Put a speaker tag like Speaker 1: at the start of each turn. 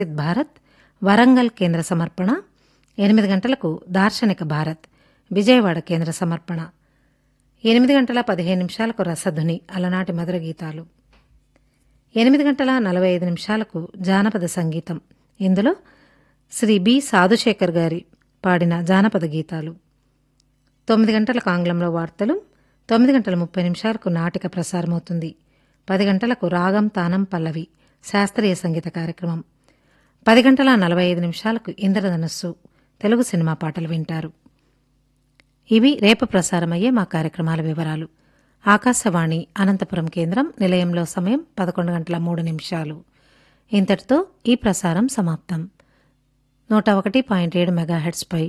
Speaker 1: వికసిత్ భారత్ వరంగల్ కేంద్ర సమర్పణ ఎనిమిది గంటలకు దార్శనిక భారత్ విజయవాడ కేంద్ర సమర్పణ ఎనిమిది గంటల పదిహేను నిమిషాలకు రసధుని అలనాటి మధుర గీతాలు ఎనిమిది గంటల నలభై ఐదు నిమిషాలకు జానపద సంగీతం ఇందులో శ్రీ బి సాధుశేఖర్ గారి పాడిన జానపద గీతాలు తొమ్మిది గంటలకు ఆంగ్లంలో వార్తలు తొమ్మిది గంటల ముప్పై నిమిషాలకు నాటిక ప్రసారమవుతుంది పది గంటలకు రాగం తానం పల్లవి శాస్త్రీయ సంగీత కార్యక్రమం పది గంటల నలభై ఐదు నిమిషాలకు ఇంద్రధనస్సు తెలుగు సినిమా పాటలు వింటారు ఇవి రేపు ప్రసారమయ్యే మా కార్యక్రమాల వివరాలు ఆకాశవాణి అనంతపురం కేంద్రం నిలయంలో సమయం పదకొండు గంటల మూడు నిమిషాలు ఇంతటితో ఈ ప్రసారం సమాప్తం నూట ఒకటి పాయింట్ ఏడు మెగాహెట్స్పై